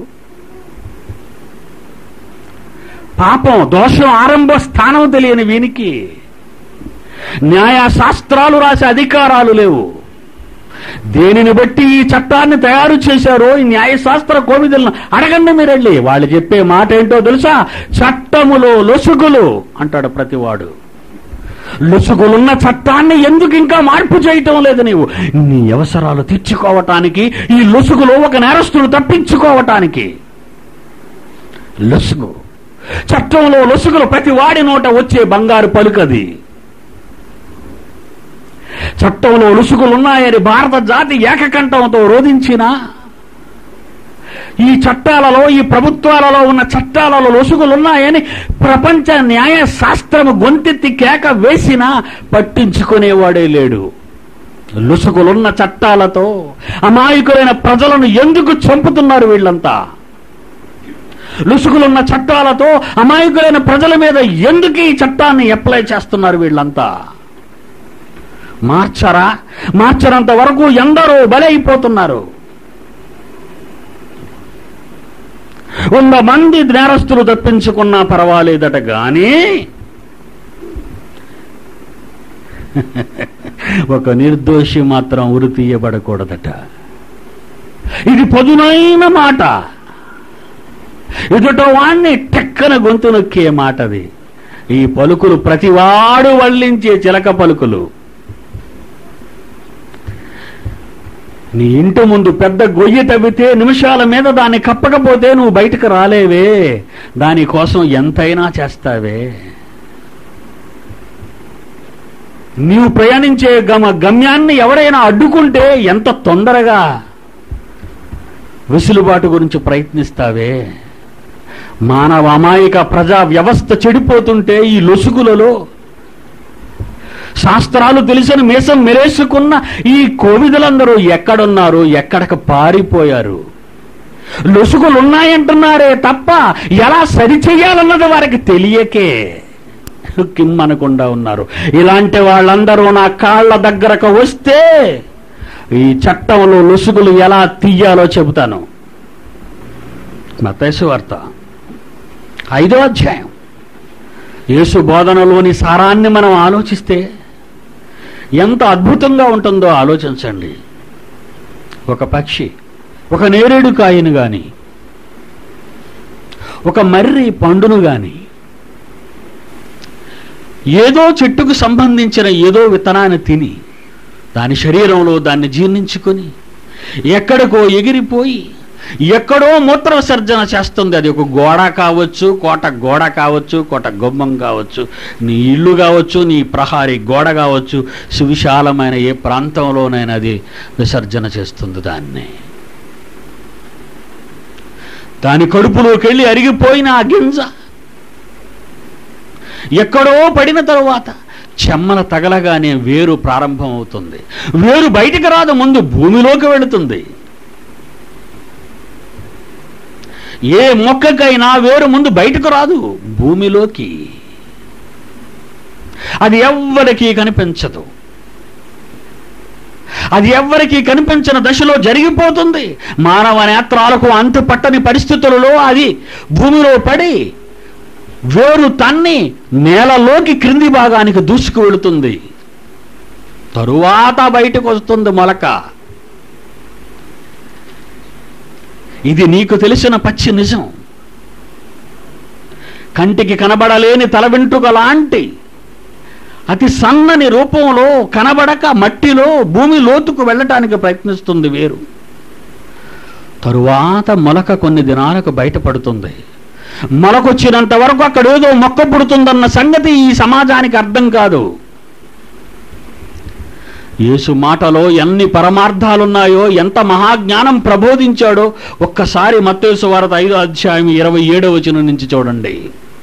పాపం దోషం ఆరంభ స్థానం తెలియని వీనికి న్యాయశాస్త్రాలు రాసే అధికారాలు లేవు దేనిని బట్టి ఈ చట్టాన్ని తయారు చేశారో ఈ న్యాయశాస్త్ర కోవిదులను అడగండి మీరెళ్ళి వాళ్ళు చెప్పే మాట ఏంటో తెలుసా చట్టములో లొసుగులు అంటాడు ప్రతివాడు లొసుగులున్న చట్టాన్ని ఎందుకు ఇంకా మార్పు చేయటం లేదు నీవు నీ అవసరాలు తీర్చుకోవటానికి ఈ లొసుగులో ఒక నేరస్తుడు తప్పించుకోవటానికి లొసుగు చట్టంలో లొసుగులు ప్రతి వాడి నోట వచ్చే బంగారు పలుకది చట్టంలో లొసుగులున్నాయని భారత జాతి ఏకకంఠంతో రోధించినా ఈ చట్టాలలో ఈ ప్రభుత్వాలలో ఉన్న చట్టాలలో లొసుగులున్నాయని ప్రపంచ న్యాయ శాస్త్రము గొంతెత్తి కేక వేసినా పట్టించుకునేవాడే లేడు లొసుగులున్న చట్టాలతో అమాయకులైన ప్రజలను ఎందుకు చంపుతున్నారు వీళ్ళంతా లుసుగులున్న చట్టాలతో అమాయకులైన ప్రజల మీద ఎందుకు ఈ చట్టాన్ని అప్లై చేస్తున్నారు వీళ్ళంతా మార్చరా మార్చనంత వరకు ఎందరో బలైపోతున్నారు వంద మంది నేరస్తులు తప్పించుకున్నా పర్వాలేదట గాని ఒక నిర్దోషి మాత్రం ఉరి తీయబడకూడదట ఇది పదునైన మాట ఎదుట వాణ్ణి టెక్కన గొంతు నొక్కే మాటది ఈ పలుకులు ప్రతివాడు వల్లించే చిలక పలుకులు నీ ఇంటి ముందు పెద్ద గొయ్యి తవ్వితే నిమిషాల మీద దాన్ని కప్పకపోతే నువ్వు బయటకు రాలేవే దానికోసం ఎంతైనా చేస్తావే నీవు ప్రయాణించే గమ గమ్యాన్ని ఎవరైనా అడ్డుకుంటే ఎంత తొందరగా వెసులుబాటు గురించి ప్రయత్నిస్తావే మానవ అమాయక ప్రజా వ్యవస్థ చెడిపోతుంటే ఈ లొసుగులలో శాస్త్రాలు తెలిసిన మీసం మెరేసుకున్న ఈ కోవిదులందరూ ఎక్కడున్నారు ఎక్కడికి పారిపోయారు లొసుగులు ఉన్నాయంటున్నారే తప్ప ఎలా సరిచెయ్యాలన్నది వారికి తెలియకే కిమ్మనకుండా ఉన్నారు ఇలాంటి వాళ్ళందరూ నా కాళ్ళ దగ్గరకు వస్తే ఈ చట్టంలో లొసుగులు ఎలా తీయాలో చెబుతాను మతేసు వార్త ఐదో అధ్యాయం యేసు బోధనలోని సారాన్ని మనం ఆలోచిస్తే ఎంత అద్భుతంగా ఉంటుందో ఆలోచించండి ఒక పక్షి ఒక నేరేడు కాయను గాని ఒక మర్రి పండును గాని ఏదో చెట్టుకు సంబంధించిన ఏదో విత్తనాన్ని తిని దాని శరీరంలో దాన్ని జీర్ణించుకొని ఎక్కడికో ఎగిరిపోయి ఎక్కడో మూత్ర విసర్జన చేస్తుంది అది ఒక గోడ కావచ్చు కోట గోడ కావచ్చు కోట గుమ్మం కావచ్చు నీ ఇల్లు కావచ్చు నీ ప్రహారీ గోడ కావచ్చు సువిశాలమైన ఏ ప్రాంతంలోనైనా అది విసర్జన చేస్తుంది దాన్ని దాని కడుపులోకి వెళ్ళి అరిగిపోయిన ఆ గింజ ఎక్కడో పడిన తరువాత చెమ్మల తగలగానే వేరు ప్రారంభం అవుతుంది వేరు బయటికి రాదు ముందు భూమిలోకి వెళుతుంది ఏ మొక్కకైనా వేరు ముందు బయటకు రాదు భూమిలోకి అది ఎవ్వరికీ కనిపించదు అది ఎవ్వరికీ కనిపించిన దశలో జరిగిపోతుంది మానవ నేత్రాలకు అంతు పట్టని పరిస్థితులలో అది భూమిలో పడి వేరు తన్ని నేలలోకి క్రింది భాగానికి దూసుకు వెళుతుంది తరువాత బయటకు వస్తుంది మొలక ఇది నీకు తెలిసిన పచ్చి నిజం కంటికి కనబడలేని తల వెంట్రుక లాంటి అతి సన్నని రూపంలో కనబడక మట్టిలో భూమి లోతుకు వెళ్ళటానికి ప్రయత్నిస్తుంది వేరు తరువాత మొలక కొన్ని దినాలకు బయటపడుతుంది మొలకొచ్చినంత వరకు అక్కడ ఏదో మొక్క పుడుతుందన్న సంగతి ఈ సమాజానికి అర్థం కాదు యేసు మాటలో ఎన్ని పరమార్థాలున్నాయో ఎంత మహాజ్ఞానం ప్రబోధించాడో ఒక్కసారి మత్తేసు వార్త ఐదో అధ్యాయం ఇరవై ఏడో వచనం నుంచి చూడండి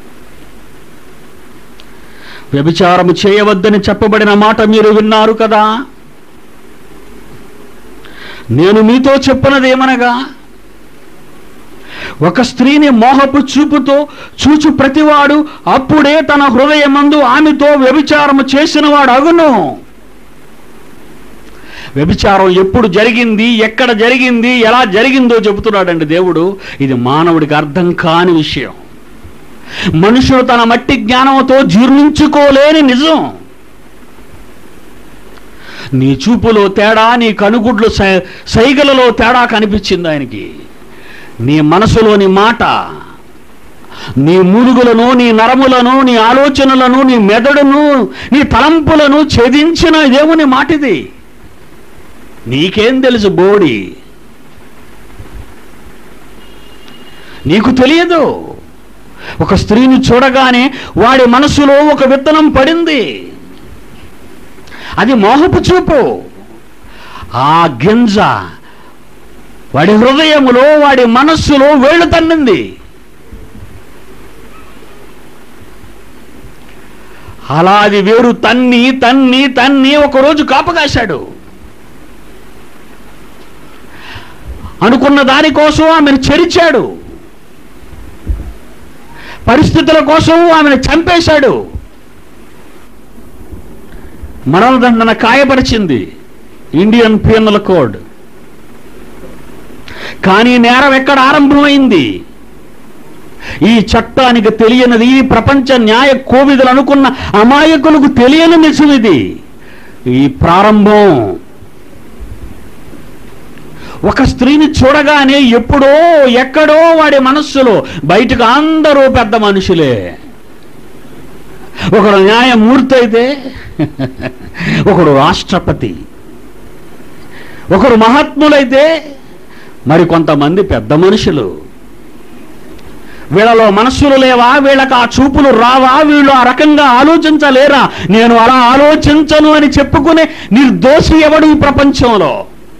వ్యభిచారము చేయవద్దని చెప్పబడిన మాట మీరు విన్నారు కదా నేను మీతో చెప్పినదేమనగా ఒక స్త్రీని మోహపు చూపుతో చూచు ప్రతివాడు అప్పుడే తన హృదయమందు ఆమెతో వ్యభిచారము చేసినవాడు అగును వ్యభిచారం ఎప్పుడు జరిగింది ఎక్కడ జరిగింది ఎలా జరిగిందో చెబుతున్నాడండి దేవుడు ఇది మానవుడికి అర్థం కాని విషయం మనుషుడు తన మట్టి జ్ఞానంతో జీర్ణించుకోలేని నిజం నీ చూపులో తేడా నీ కనుగుడ్లు సై- సైగలలో తేడా కనిపించింది ఆయనకి నీ మనసులోని మాట నీ మూలుగులను నీ నరములను నీ ఆలోచనలను నీ మెదడును నీ తలంపులను ఛేదించిన దేవుని మాటిది నీకేం తెలుసు బోడి నీకు తెలియదు ఒక స్త్రీని చూడగానే వాడి మనసులో ఒక విత్తనం పడింది అది మోహపు చూపు ఆ గింజ వాడి హృదయములో వాడి మనస్సులో వేళ్ళు తన్నింది అలా అది వేరు తన్ని తన్ని తన్ని ఒకరోజు కాపగాశాడు అనుకున్న దానికోసం ఆమెను చెరిచాడు పరిస్థితుల కోసం ఆమెను చంపేశాడు మరణదండన కాయపరిచింది ఇండియన్ పీనల్ కోడ్ కానీ నేరం ఎక్కడ ఆరంభమైంది ఈ చట్టానికి తెలియనిది ఈ ప్రపంచ న్యాయ కోవిదలు అనుకున్న అమాయకులకు తెలియని నిజం ఇది ఈ ప్రారంభం ఒక స్త్రీని చూడగానే ఎప్పుడో ఎక్కడో వాడి మనస్సులో బయటకు అందరూ పెద్ద మనుషులే ఒకడు న్యాయమూర్తి అయితే ఒకడు రాష్ట్రపతి ఒకడు మహాత్ములైతే మరి కొంతమంది పెద్ద మనుషులు వీళ్ళలో మనస్సులు లేవా వీళ్ళకి ఆ చూపులు రావా వీళ్ళు ఆ రకంగా ఆలోచించలేరా నేను అలా ఆలోచించను అని చెప్పుకునే నిర్దోషి ఎవడు ఈ ప్రపంచంలో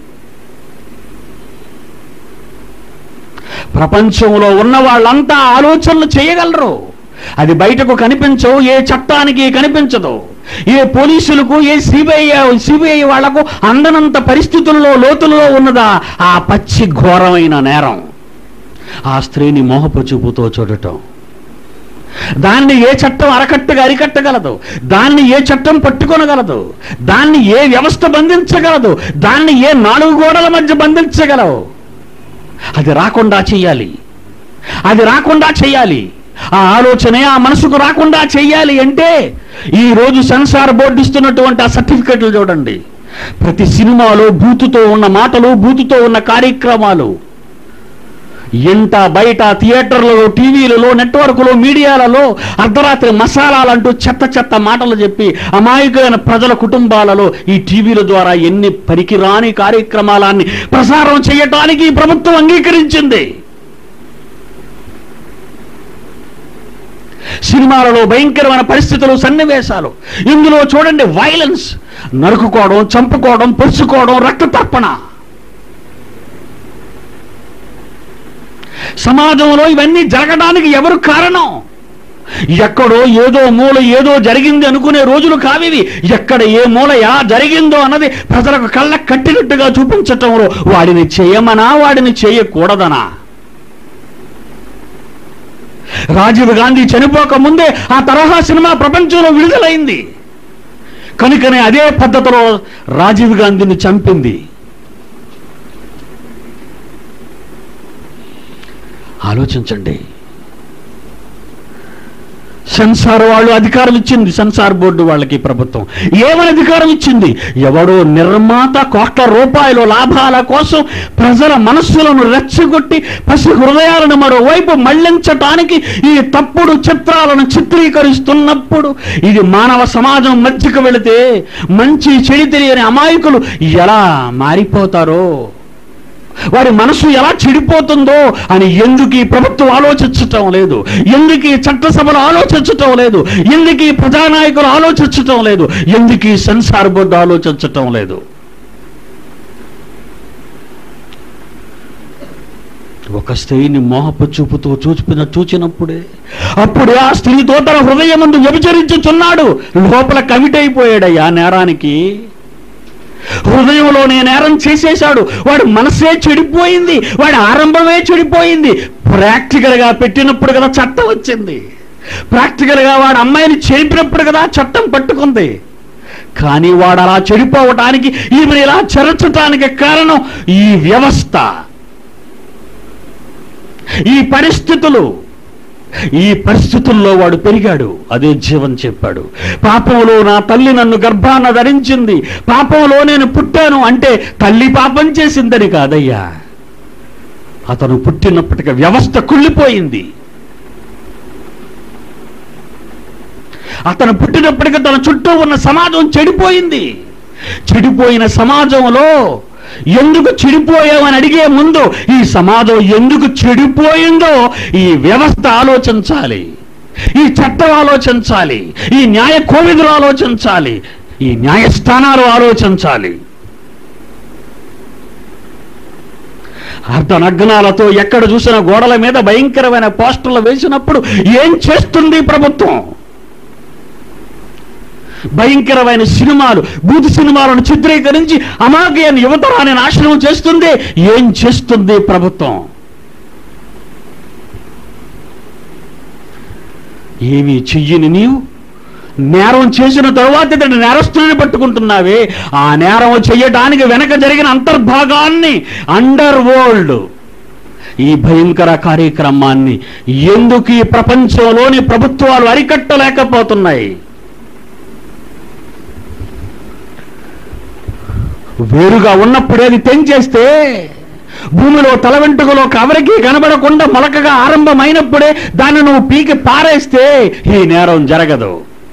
ప్రపంచంలో ఉన్న వాళ్ళంతా ఆలోచనలు చేయగలరు అది బయటకు కనిపించవు ఏ చట్టానికి కనిపించదు ఏ పోలీసులకు ఏ సిబిఐ సిబిఐ వాళ్లకు అందనంత పరిస్థితుల్లో లోతుల్లో ఉన్నదా ఆ పచ్చి ఘోరమైన నేరం ఆ స్త్రీని మోహపు చూపుతో చూడటం దాన్ని ఏ చట్టం అరకట్టుగా అరికట్టగలదు దాన్ని ఏ చట్టం పట్టుకొనగలదు దాన్ని ఏ వ్యవస్థ బంధించగలదు దాన్ని ఏ నాలుగు గోడల మధ్య బంధించగలవు అది రాకుండా చెయ్యాలి అది రాకుండా చెయ్యాలి ఆ ఆలోచనే ఆ మనసుకు రాకుండా చెయ్యాలి అంటే ఈ రోజు సెన్సార్ బోర్డు ఇస్తున్నటువంటి ఆ సర్టిఫికెట్లు చూడండి ప్రతి సినిమాలో బూతుతో ఉన్న మాటలు బూతుతో ఉన్న కార్యక్రమాలు ఇంట బయట థియేటర్లలో టీవీలలో నెట్వర్క్లో మీడియాలలో అర్ధరాత్రి మసాలాలంటూ చెత్త చెత్త మాటలు చెప్పి అమాయకమైన ప్రజల కుటుంబాలలో ఈ టీవీల ద్వారా ఎన్ని పనికిరాని కార్యక్రమాలన్నీ ప్రసారం చేయటానికి ఈ ప్రభుత్వం అంగీకరించింది సినిమాలలో భయంకరమైన పరిస్థితులు సన్నివేశాలు ఇందులో చూడండి వైలెన్స్ నరుకుకోవడం చంపుకోవడం పొడుచుకోవడం రక్త తర్పణ సమాజంలో ఇవన్నీ జరగడానికి ఎవరు కారణం ఎక్కడో ఏదో మూల ఏదో జరిగింది అనుకునే రోజులు కావివి ఎక్కడ ఏ మూల ఎలా జరిగిందో అన్నది ప్రజలకు కళ్ళ కట్టినట్టుగా చూపించటంలో వాడిని చేయమనా వాడిని చేయకూడదనా రాజీవ్ గాంధీ చనిపోక ముందే ఆ తరహా సినిమా ప్రపంచంలో విడుదలైంది కనుకనే అదే పద్ధతిలో రాజీవ్ గాంధీని చంపింది ఆలోచించండి సెన్సార్ వాళ్ళు అధికారం ఇచ్చింది సెన్సార్ బోర్డు వాళ్ళకి ప్రభుత్వం ఏమని అధికారం ఇచ్చింది ఎవడో నిర్మాత కోట్ల రూపాయల లాభాల కోసం ప్రజల మనస్సులను రెచ్చగొట్టి పసి హృదయాలను మరోవైపు మళ్లించటానికి ఈ తప్పుడు చిత్రాలను చిత్రీకరిస్తున్నప్పుడు ఇది మానవ సమాజం మధ్యకు వెళితే మంచి చెడి తెలియని అమాయకులు ఎలా మారిపోతారో వాడి మనసు ఎలా చెడిపోతుందో అని ఎందుకు ఈ ప్రభుత్వం ఆలోచించటం లేదు ఎందుకు ఈ చట్టసభలు ఆలోచించటం లేదు ఎందుకు ఈ ప్రజానాయకులు ఆలోచించటం లేదు ఎందుకు ఈ సెన్సార్ బోర్డు ఆలోచించటం లేదు ఒక స్త్రీని మోహపు చూపుతో చూపిన చూచినప్పుడే అప్పుడే ఆ స్త్రీతో తన హృదయమందు వ్యభిచరించుచున్నాడు లోపల కవిటైపోయాడయ్యా నేరానికి హృదయంలో నేను నేరం చేసేశాడు వాడు మనసే చెడిపోయింది వాడి ఆరంభమే చెడిపోయింది ప్రాక్టికల్ గా పెట్టినప్పుడు కదా చట్టం వచ్చింది ప్రాక్టికల్ గా వాడు అమ్మాయిని చేపినప్పుడు కదా చట్టం పట్టుకుంది కానీ వాడు అలా చెడిపోవటానికి ఈమెను ఇలా చెరచటానికి కారణం ఈ వ్యవస్థ ఈ పరిస్థితులు ఈ పరిస్థితుల్లో వాడు పెరిగాడు అదే జీవన్ చెప్పాడు పాపంలో నా తల్లి నన్ను గర్భాన ధరించింది పాపంలో నేను పుట్టాను అంటే తల్లి పాపం చేసిందని కాదయ్యా అతను పుట్టినప్పటికీ వ్యవస్థ కుళ్ళిపోయింది అతను పుట్టినప్పటికీ తన చుట్టూ ఉన్న సమాజం చెడిపోయింది చెడిపోయిన సమాజంలో ఎందుకు చెడిపోయామని అడిగే ముందు ఈ సమాజం ఎందుకు చెడిపోయిందో ఈ వ్యవస్థ ఆలోచించాలి ఈ చట్టం ఆలోచించాలి ఈ న్యాయ కోవిదులు ఆలోచించాలి ఈ న్యాయస్థానాలు ఆలోచించాలి అర్ధనగ్నాలతో ఎక్కడ చూసిన గోడల మీద భయంకరమైన పోస్టర్లు వేసినప్పుడు ఏం చేస్తుంది ప్రభుత్వం భయంకరమైన సినిమాలు బూత్ సినిమాలను చిత్రీకరించి అమాగైన యువతరాన్ని నాశనం చేస్తుంది ఏం చేస్తుంది ప్రభుత్వం ఏమీ చెయ్యని నీవు నేరం చేసిన తరువాత ఇతడి నేరస్తుని పట్టుకుంటున్నావే ఆ నేరం చెయ్యడానికి వెనక జరిగిన అంతర్భాగాన్ని అండర్ వరల్డ్ ఈ భయంకర కార్యక్రమాన్ని ఎందుకు ఈ ప్రపంచంలోని ప్రభుత్వాలు అరికట్టలేకపోతున్నాయి వేరుగా ఉన్నప్పుడే అది తెంచేస్తే భూమిలో తల వెంట్రుకలో కవరికి కనబడకుండా మొలకగా ఆరంభమైనప్పుడే దాన్ని నువ్వు పీకి పారేస్తే ఈ నేరం జరగదు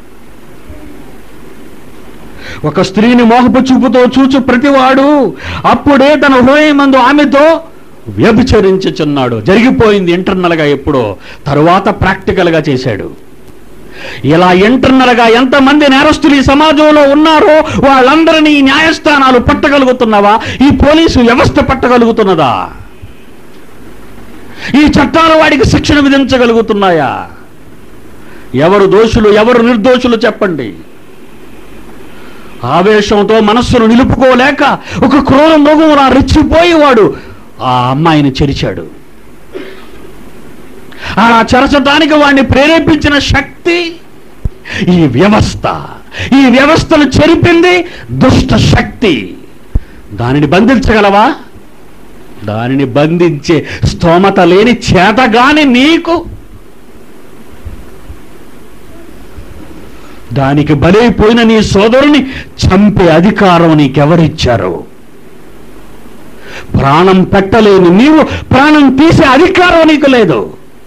ఒక స్త్రీని మోహపు చూపుతో చూచు ప్రతివాడు అప్పుడే తన హృదయమందు ఆమెతో వ్యభిచరించుచున్నాడు జరిగిపోయింది ఇంటర్నల్ గా ఎప్పుడో తరువాత ప్రాక్టికల్ గా చేశాడు ఇలా ఇంటర్నల్ గా ఎంతమంది నేరస్తులు ఈ సమాజంలో ఉన్నారో వాళ్ళందరినీ ఈ న్యాయస్థానాలు పట్టగలుగుతున్నావా ఈ పోలీసు వ్యవస్థ పట్టగలుగుతున్నదా ఈ చట్టాలు వాడికి శిక్షణ విధించగలుగుతున్నాయా ఎవరు దోషులు ఎవరు నిర్దోషులు చెప్పండి ఆవేశంతో మనస్సును నిలుపుకోలేక ఒక క్రూర మృగములా రెచ్చిపోయి వాడు ఆ అమ్మాయిని చెరిచాడు అలా చెరచడానికి వాడిని ప్రేరేపించిన శక్తి ఈ వ్యవస్థ ఈ వ్యవస్థను చెరిపింది దుష్ట శక్తి దానిని బంధించగలవా దానిని బంధించే స్తోమత లేని చేతగాని నీకు దానికి బలైపోయిన నీ సోదరుని చంపే అధికారం నీకెవరిచ్చారు ప్రాణం పెట్టలేని నీవు ప్రాణం తీసే అధికారం నీకు లేదు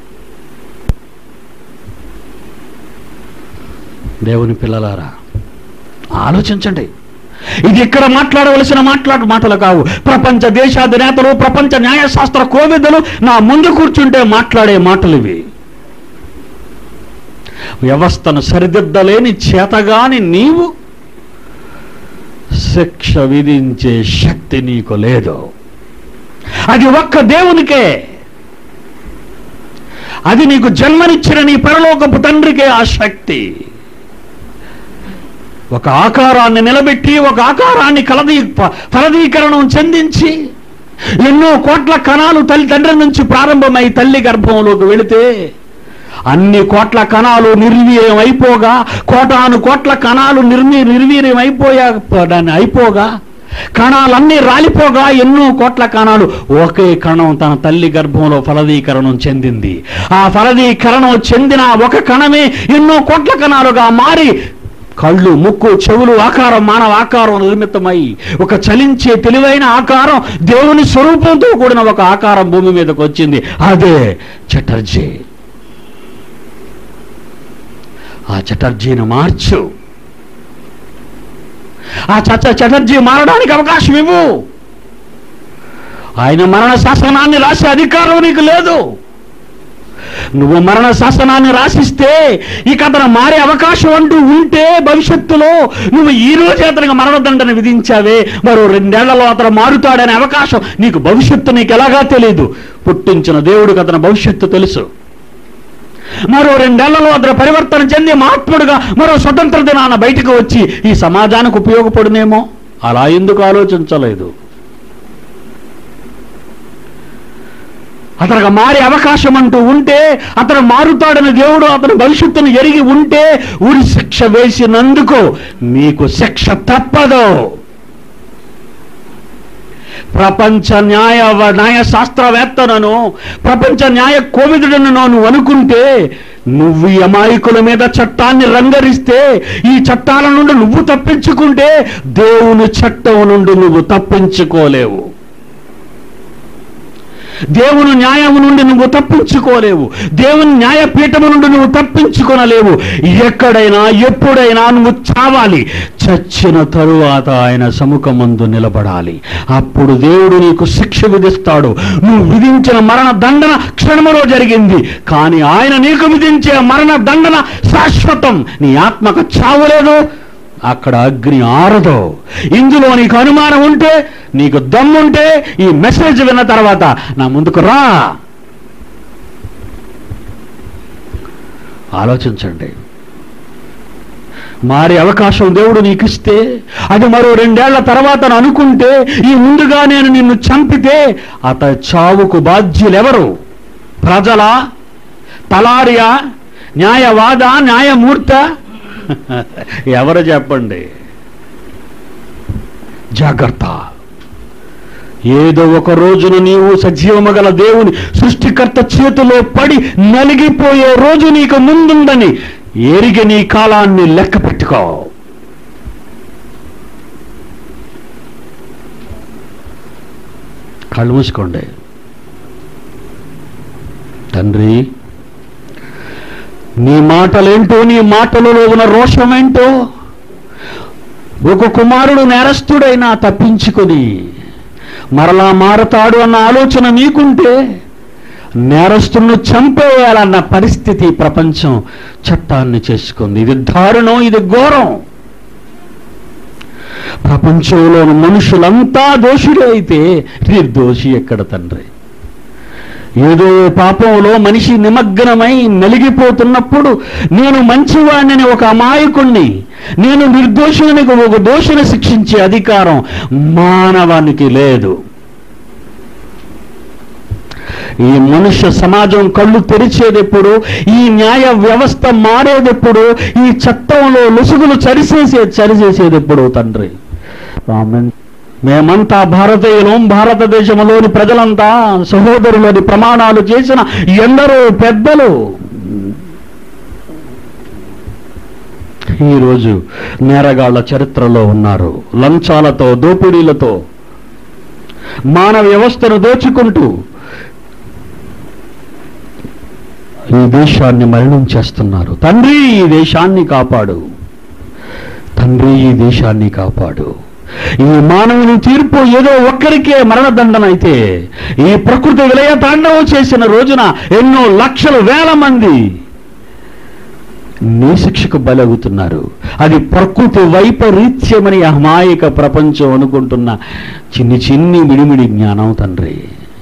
దేవుని పిల్లలారా ఆలోచించండి ఇది ఇక్కడ మాట్లాడవలసిన మాట్లాడు మాటలు కావు ప్రపంచ దేశాధినేతలు ప్రపంచ న్యాయశాస్త్ర కోవిదలు నా ముందు కూర్చుంటే మాట్లాడే మాటలు ఇవి వ్యవస్థను సరిదిద్దలేని చేతగాని నీవు శిక్ష విధించే శక్తి నీకు లేదు అది ఒక్క దేవునికే అది నీకు జన్మనిచ్చిన నీ పరలోకపు తండ్రికే ఆ శక్తి ఒక ఆకారాన్ని నిలబెట్టి ఒక ఆకారాన్ని కలదీ ప- ఫలదీకరణం చెందించి ఎన్నో కోట్ల కణాలు తల్లి తండ్రి నుంచి ప్రారంభమై తల్లి గర్భంలోకి వెళితే అన్ని కోట్ల కణాలు నిర్వీర్యం అయిపోగా కోటాను కోట్ల కణాలు నిర్వీ నిర్వీర్యం అయిపోయా దాన్ని అయిపోగా కణాలన్నీ రాలిపోగా ఎన్నో కోట్ల కణాలు ఒకే కణం తన తల్లి గర్భంలో ఫలదీకరణం చెందింది ఆ ఫలదీకరణం చెందిన ఒక కణమే ఎన్నో కోట్ల కణాలుగా మారి కళ్ళు ముక్కు చెవులు ఆకారం మానవ ఆకారం నిర్మితమై ఒక చలించే తెలివైన ఆకారం దేవుని స్వరూపంతో కూడిన ఒక ఆకారం భూమి మీదకి వచ్చింది అదే చటర్జీ ఆ చటర్జీని మార్చు ఆ చచ్చ చటర్జీ మారడానికి అవకాశం ఇవ్వు ఆయన మరణ శాసనాన్ని రాసే అధికారం నీకు లేదు నువ్వు మరణ శాసనాన్ని రాసిస్తే ఇక అతను మారే అవకాశం అంటూ ఉంటే భవిష్యత్తులో నువ్వు ఈ రోజు అతనికి మరణదండన విధించావే మరో రెండేళ్లలో అతను మారుతాడనే అవకాశం నీకు భవిష్యత్తు నీకు ఎలాగా తెలియదు పుట్టించిన దేవుడికి అతని భవిష్యత్తు తెలుసు మరో రెండేళ్లలో అతను పరివర్తన చెంది మహాత్ముడుగా మరో స్వతంత్ర దినాన బయటకు వచ్చి ఈ సమాజానికి ఉపయోగపడునేమో అలా ఎందుకు ఆలోచించలేదు అతనికి మారే అవకాశం అంటూ ఉంటే అతను మారుతాడని దేవుడు అతని భవిష్యత్తును ఎరిగి ఉంటే ఉరి శిక్ష వేసినందుకు మీకు శిక్ష తప్పదు ప్రపంచ న్యాయ న్యాయ శాస్త్రవేత్తనను ప్రపంచ న్యాయ కోవిదుడను నువ్వు అనుకుంటే నువ్వు ఈ అమాయకుల మీద చట్టాన్ని రంగరిస్తే ఈ చట్టాల నుండి నువ్వు తప్పించుకుంటే దేవుని చట్టం నుండి నువ్వు తప్పించుకోలేవు దేవుని న్యాయము నుండి నువ్వు తప్పించుకోలేవు దేవుని న్యాయపీఠము నుండి నువ్వు తప్పించుకొనలేవు ఎక్కడైనా ఎప్పుడైనా నువ్వు చావాలి చచ్చిన తరువాత ఆయన సముఖమందు నిలబడాలి అప్పుడు దేవుడు నీకు శిక్ష విధిస్తాడు నువ్వు విధించిన మరణ దండన క్షణములో జరిగింది కానీ ఆయన నీకు విధించే మరణ దండన శాశ్వతం నీ ఆత్మకు చావు లేదు అక్కడ అగ్ని ఆరదు ఇందులో నీకు అనుమానం ఉంటే నీకు దమ్ముంటే ఈ మెసేజ్ విన్న తర్వాత నా ముందుకు రా ఆలోచించండి మారే అవకాశం దేవుడు నీకు ఇస్తే అది మరో రెండేళ్ల తర్వాత అని అనుకుంటే ఈ ముందుగా నేను నిన్ను చంపితే అత చావుకు బాధ్యులెవరు ప్రజల తలారియా న్యాయవాద న్యాయమూర్త ఎవరు చెప్పండి జాగ్రత్త ఏదో ఒక రోజున నీవు సజీవము గల దేవుని సృష్టికర్త చేతిలో పడి నలిగిపోయే రోజు నీకు ముందుందని ఎరిగి నీ కాలాన్ని లెక్క పెట్టుకో కళ్ళు మూసుకోండి తండ్రి నీ మాటలేంటో నీ మాటలలో ఉన్న రోషమేంటో ఒక కుమారుడు నేరస్తుడైనా తప్పించుకొని మరలా మారతాడు అన్న ఆలోచన నీకుంటే నేరస్తులను చంపేయాలన్న పరిస్థితి ప్రపంచం చట్టాన్ని చేసుకుంది ఇది దారుణం ఇది ఘోరం ప్రపంచంలోని మనుషులంతా దోషుడే అయితే నిర్దోషి ఎక్కడ తండ్రి ఏదో పాపంలో మనిషి నిమగ్నమై నలిగిపోతున్నప్పుడు నేను మంచివాడిని ఒక అమాయకుణ్ణి నేను నిర్దోషుని ఒక దోషిని శిక్షించే అధికారం మానవానికి లేదు ఈ మనుష్య సమాజం కళ్ళు తెరిచేదెప్పుడు ఈ న్యాయ వ్యవస్థ మారేదెప్పుడు ఈ చట్టంలో లొసుగులు చరిసేసే చరిచేసేదెప్పుడు తండ్రి ఆమెన్ మేమంతా భారతీయులం భారతదేశంలోని ప్రజలంతా సహోదరులని ప్రమాణాలు చేసిన ఎందరో పెద్దలు ఈరోజు నేరగాళ్ల చరిత్రలో ఉన్నారు లంచాలతో దోపిడీలతో మానవ వ్యవస్థను దోచుకుంటూ ఈ దేశాన్ని మరణం చేస్తున్నారు తండ్రి ఈ దేశాన్ని కాపాడు తండ్రి ఈ దేశాన్ని కాపాడు ఈ మానవుని తీర్పు ఏదో ఒక్కరికే మరణదండన అయితే ఈ ప్రకృతి విలయ తాండవం చేసిన రోజున ఎన్నో లక్షల వేల మంది నీ శిక్షకు బలవుతున్నారు అది ప్రకృతి వైపరీత్యమని అమాయక ప్రపంచం అనుకుంటున్న చిన్ని చిన్ని మిడిమిడి జ్ఞానం తండ్రి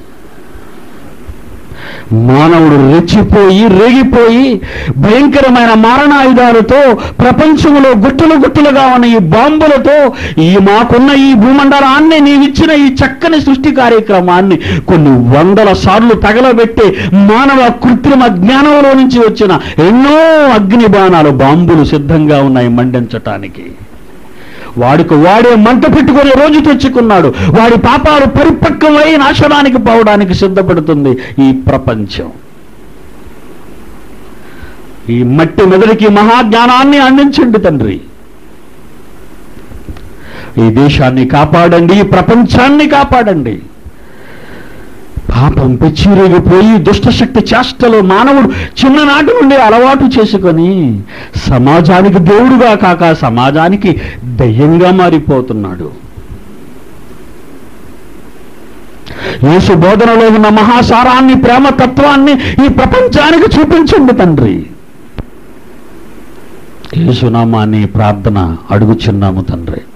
మానవుడు రెచ్చిపోయి రేగిపోయి భయంకరమైన మారణాయుధాలతో ప్రపంచంలో గుట్టలు గుట్టలుగా ఉన్న ఈ బాంబులతో ఈ మాకున్న ఈ భూమండలాన్ని నీవిచ్చిన ఈ చక్కని సృష్టి కార్యక్రమాన్ని కొన్ని వందల సార్లు తగలబెట్టి మానవ కృత్రిమ జ్ఞానంలో నుంచి వచ్చిన ఎన్నో అగ్ని బాణాలు బాంబులు సిద్ధంగా ఉన్నాయి మండించటానికి వాడికి వాడే మంట పెట్టుకునే రోజు తెచ్చుకున్నాడు వాడి పాపాలు పరిపక్వమై నాశనానికి పోవడానికి సిద్ధపడుతుంది ఈ ప్రపంచం ఈ మట్టి మెదడికి మహాజ్ఞానాన్ని అందించండి తండ్రి ఈ దేశాన్ని కాపాడండి ఈ ప్రపంచాన్ని కాపాడండి పాపం పెచ్చిరిగిపోయి దుష్టశక్తి చేష్టలో మానవుడు చిన్ననాటి నుండి అలవాటు చేసుకొని సమాజానికి దేవుడుగా కాక సమాజానికి దయ్యంగా మారిపోతున్నాడు యేసు బోధనలో ఉన్న మహాసారాన్ని ప్రేమతత్వాన్ని ఈ ప్రపంచానికి చూపించండి తండ్రి యేసునామాన్ని ప్రార్థన అడుగుచున్నాము తండ్రి